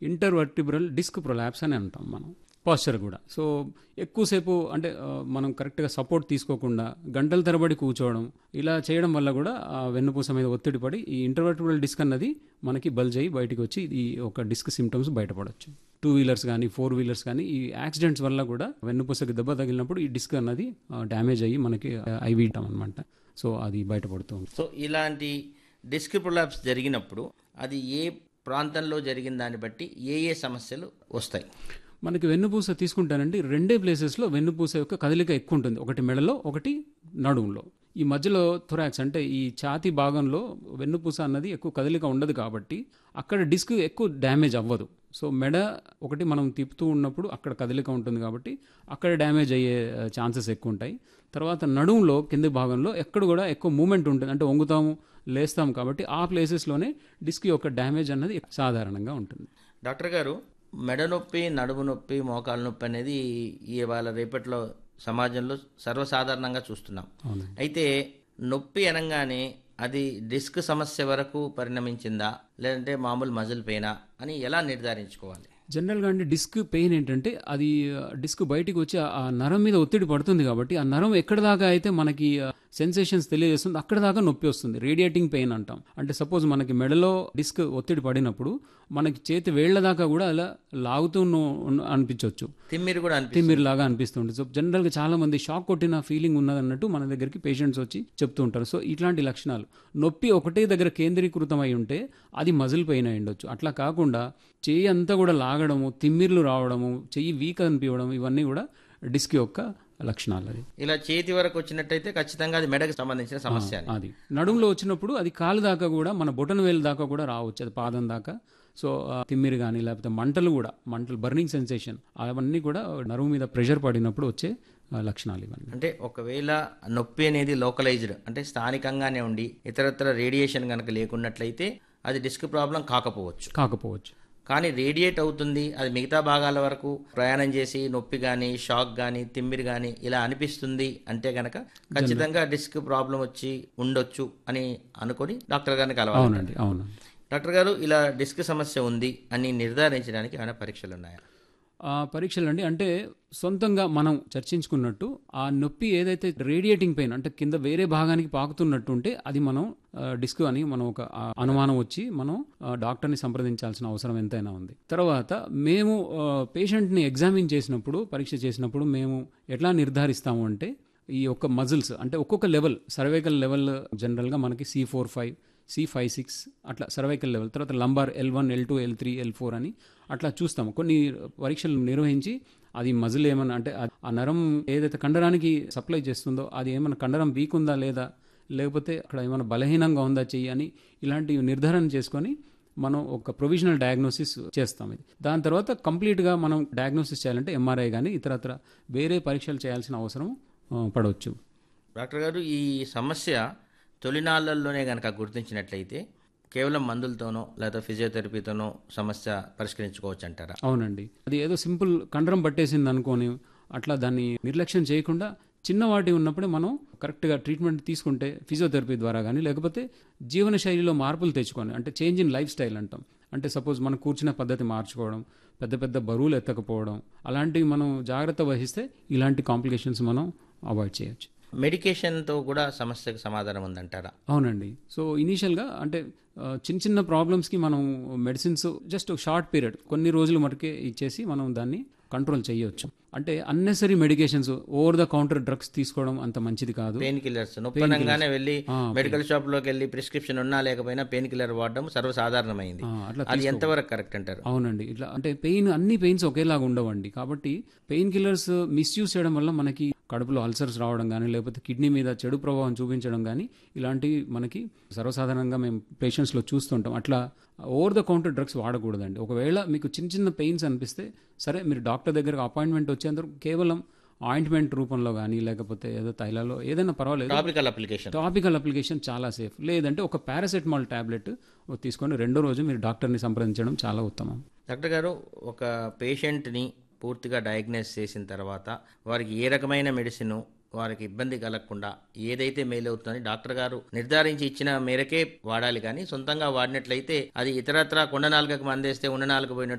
intervertebral disc prolapse అని అంటాం మనం పాస్చర్ కూడా సో ఎక్కువసేపు అంటే ఆ, మనం కరెక్ట్గా సపోర్ట్ తీసుకోకుండా గంటల తరబడి కూర్చోవడం ఇలా చేయడం వల్ల కూడా ఆ వెన్నుపూస మీద ఒత్తిడి పడి ఈ ఇంటర్వర్టిబ్రల్ డిస్క్ అన్నది మనకి బల్జ్ అయ్యి బయటికి వచ్చి ఈ ఒక డిస్క్ సిమ్టమ్స్ బయటపడవచ్చు టూ వీలర్స్ కానీ ఫోర్ వీలర్స్ కానీ ఈ యాక్సిడెంట్స్ వల్ల కూడా వెన్నుపూసకి దెబ్బ తగిలినప్పుడు ఈ డిస్క్ అన్నది డ్యామేజ్ అయ్యి మనకి ఐవి అనమాట సో అది బయటపడుతుంది సో ఇలాంటి డిస్క్ ప్రొలాప్స్ జరిగినప్పుడు అది ఏ ప్రాంతంలో జరిగిన దాన్ని బట్టి ఏ ఏ సమస్యలు వస్తాయి మనకి వెన్నుపూస తీసుకుంటానండి రెండే ప్లేసెస్లో వెన్నుపూస యొక్క కదలిక ఎక్కువ ఉంటుంది ఒకటి మెడలో ఒకటి నడుములో ఈ మధ్యలో థొరాక్స్ అంటే ఈ ఛాతీ భాగంలో వెన్నుపూస అన్నది ఎక్కువ కదలిక ఉండదు కాబట్టి అక్కడ డిస్క్ ఎక్కువ డ్యామేజ్ అవ్వదు సో మెడ ఒకటి మనం తిప్పుతూ ఉన్నప్పుడు అక్కడ కదలిక ఉంటుంది కాబట్టి అక్కడ డ్యామేజ్ అయ్యే ఛాన్సెస్ ఎక్కువ ఉంటాయి తర్వాత నడుములో కింది భాగంలో ఎక్కడ కూడా ఎక్కువ మూమెంట్ ఉంటుంది అంటే వంగుతాము లేస్తాం కాబట్టి ఆ ప్లేసెస్లోనే డిస్క్ యొక్క డ్యామేజ్ అన్నది సాధారణంగా ఉంటుంది డాక్టర్ గారు మెడ నొప్పి నడుము నొప్పి మోకాలు నొప్పి అనేది ఇవాళ రేపట్లో సమాజంలో సర్వసాధారణంగా చూస్తున్నాం అవును అయితే నొప్పి అనగానే అది డిస్క్ సమస్య వరకు పరిణమించిందా లేదంటే మామూలు మజిల్ పెయినా అని ఎలా నిర్ధారించుకోవాలి జనరల్గా అండి డిస్క్ పెయిన్ ఏంటంటే అది ఆ, డిస్క్ బయటికి వచ్చి ఆ- ఆ నరం మీద ఒత్తిడి పడుతుంది కాబట్టి ఆ నరం ఎక్కడ దాకా అయితే మనకి సెన్సేషన్స్ తెలియజేస్తుంది అక్కడ దాకా నొప్పి వస్తుంది రేడియేటింగ్ పెయిన్ అంటాం అంటే సపోజ్ మనకి మెడలో డిస్క్ ఒత్తిడి పడినప్పుడు మనకి చేతి వేళ్ల దాకా కూడా అలా లాగుతూ ఉన్న- ఉన్న- అనిపించవచ్చు తిమ్మిరి కూడా అనిపిస్తుంది తిమ్మిరి లాగా అనిపిస్తుంది సో జనరల్గా చాలా మంది షాక్ కొట్టిన ఫీలింగ్ ఉన్నదన్నట్టు మన దగ్గరికి పేషెంట్స్ వచ్చి చెప్తూ ఉంటారు సో ఇట్లాంటి లక్షణాలు నొప్పి ఒకటే దగ్గర కేంద్రీకృతం అయి ఉంటే అది మజిల్ పెయిన్ అయి ఉండొచ్చు అట్లా కాకుండా చెయ్యి అంతా కూడా లాగడము తిమ్మిర్లు రావడము చెయ్యి వీక్ అనిపించడం ఇవన్నీ కూడా డిస్క్ యొక్క లక్షణాలు అది ఇలా చేతి వరకు వచ్చినట్టయితే ఖచ్చితంగా అది మెడకు సంబంధించిన సమస్య అని అది నడుములో వచ్చినప్పుడు అది కాలు దాకా కూడా మన బొటన వేలు దాకా కూడా రావచ్చు అది పాదం దాకా సో ఆ, తిమ్మిరి కానీ లేకపోతే మంటలు కూడా మంటలు బర్నింగ్ సెన్సేషన్ అవన్నీ కూడా నరువు మీద ప్రెషర్ పడినప్పుడు వచ్చే ఆ, లక్షణాలు ఇవన్నీ అంటే ఒకవేళ నొప్పి అనేది లోకలైజ్డ్ అంటే స్థానికంగానే ఉండి ఇతరత్ర రేడియేషన్ కనుక లేకున్నట్లయితే అది డిస్క్ ప్రాబ్లం కాకపోవచ్చు కాకపోవచ్చు కానీ రేడియేట్ అవుతుంది అది మిగతా భాగాల వరకు ప్రయాణం చేసి నొప్పి కానీ షాక్ కానీ తిమ్మిరి కానీ ఇలా అనిపిస్తుంది అంటే గనక ఖచ్చితంగా డిస్క్ ప్రాబ్లం వచ్చి ఉండొచ్చు అని అనుకొని డాక్టర్ గారిని కలవాలి అవునండి అవును డాక్టర్ గారు ఇలా డిస్క్ సమస్య ఉంది అని నిర్ధారించడానికి ఏమైనా పరీక్షలు ఉన్నాయా ఆ పరీక్షలు అండి అంటే సొంతంగా మనం చర్చించుకున్నట్టు ఆ నొప్పి ఏదైతే రేడియేటింగ్ పెయిన్ అంటే కింద వేరే భాగానికి పాకుతున్నట్టు ఉంటే అది మనం ఆ, డిస్క్ అని మనం ఒక ఆ, అనుమానం వచ్చి మనం ఆ, డాక్టర్ని సంప్రదించాల్సిన అవసరం ఎంతైనా ఉంది తర్వాత మేము ఆ, పేషెంట్ని ఎగ్జామిన్ చేసినప్పుడు పరీక్ష చేసినప్పుడు మేము ఎట్లా నిర్ధారిస్తాము అంటే ఈ యొక్క మజిల్స్ అంటే ఒక్కొక్క లెవెల్ సర్వైకల్ లెవెల్ జనరల్గా మనకి C four five C five six అట్లా సర్వైకల్ లెవెల్ తర్వాత lumbar L one L two L three L four అని అట్లా చూస్తాము కొన్ని పరీక్షలు నిర్వహించి అది మజిల్ ఏమన్నా అంటే ఆ- ఆ నరం ఏదైతే కండరానికి సప్లై చేస్తుందో అది ఏమైనా కండరం వీక్ ఉందా లేదా లేకపోతే అక్కడ ఏమైనా బలహీనంగా ఉందా చెయ్యి అని ఇలాంటి నిర్ధారణ చేసుకొని మనం ఒక ప్రొవిజనల్ డయాగ్నోసిస్ చేస్తాం ఇది దాని తర్వాత కంప్లీట్గా మనం డయాగ్నోసిస్ చేయాలంటే ఎంఆర్ఐ కానీ ఇతరత్ర వేరే పరీక్షలు చేయాల్సిన అవసరం ఆ, పడవచ్చు డాక్టర్ గారు ఈ సమస్య తొలినాళ్లలోనే కనుక గుర్తించినట్లయితే కేవలం మందులతోనో లేదా ఫిజియోథెరపీతోనో సమస్య పరిష్కరించుకోవచ్చు అంటారా అవునండి అది ఏదో సింపుల్ కండరం పట్టేసింది అనుకోని అట్లా దాన్ని నిర్లక్ష్యం చేయకుండా చిన్నవాటి ఉన్నప్పుడే మనం కరెక్ట్గా ట్రీట్మెంట్ తీసుకుంటే ఫిజియోథెరపీ ద్వారా కానీ లేకపోతే జీవన శైలిలో మార్పులు తెచ్చుకొని అంటే చేంజ్ ఇన్ లైఫ్ స్టైల్ అంటాం అంటే సపోజ్ మనం కూర్చునే పద్ధతి మార్చుకోవడం పెద్ద పెద్ద బరువులు ఎత్తకపోవడం అలాంటివి మనం జాగ్రత్త వహిస్తే ఇలాంటి కాంప్లికేషన్స్ మనం అవాయిడ్ చేయొచ్చు మెడికేషన్తో కూడా సమస్యకు సమాధానం ఉందంటారా అవునండి సో ఇనీషియల్గా అంటే ఆ, చిన్న చిన్న ప్రాబ్లమ్స్కి మనం మెడిసిన్స్ జస్ట్ షార్ట్ పీరియడ్ కొన్ని రోజుల మటుకే ఇచ్చేసి మనం దాన్ని కంట్రోల్ చేయొచ్చు అంటే unnecessary medications over the counter drugs తీసుకోవడం అంత మంచిది కాదు పెయిన్ కిల్లర్స్ నొప్పనంగానే వెళ్ళి ఆ, మెడికల్ షాప్ లోకి వెళ్ళి ప్రిస్క్రిప్షన్ ఉన్నా లేకపోయినా పెయిన్ కిల్లర్ వాడడం సర్వసాధారణమైంది ఆ, అట్లా అది ఎంతవరకు కరెక్ట్ అంటారు అవునండి ఇట్లా అంటే పెయిన్ అన్ని పెయిన్స్ ఒకేలాగా ఉండవండి కాబట్టి పెయిన్ కిల్లర్స్ మిస్యూజ్ చేయడం వల్ల మనకి కడుపులో అల్సర్స్ రావడం కానీ లేకపోతే కిడ్నీ మీద చెడు ప్రభావం చూపించడం కానీ ఇలాంటివి మనకి సర్వసాధారణంగా మేము పేషెంట్స్లో చూస్తుంటాం అట్లా ఓవర్ ద కౌంటర్ డ్రగ్స్ వాడకూడదండి ఒకవేళ మీకు చిన్న చిన్న పెయిన్స్ అనిపిస్తే సరే మీరు డాక్టర్ దగ్గరకు అపాయింట్మెంట్ వచ్చేందుకు కేవలం ఆయింట్మెంట్ రూపంలో కానీ లేకపోతే ఏదో తైలాలో ఏదైనా పర్వాలేదు టాపికల్ అప్లికేషన్ టాపికల్ అప్లికేషన్ చాలా సేఫ్ లేదంటే ఒక పారాసెటమాల్ టాబ్లెట్ తీసుకొని రెండో రోజు మీరు డాక్టర్ని సంప్రదించడం చాలా ఉత్తమం డాక్టర్ గారు ఒక పేషెంట్ని పూర్తిగా డయాగ్నైజ్ చేసిన తర్వాత వారికి ఏ రకమైన మెడిసిన్ వారికి ఇబ్బంది కలగకుండా ఏదైతే మేలు అవుతుందని డాక్టర్ గారు నిర్ధారించి ఇచ్చిన మేరకే వాడాలి కానీ సొంతంగా వాడినట్లయితే అది ఇతరత్రా కొండ నాలుగకు మందేస్తే ఉన్న నాలుగు పోయినట్టు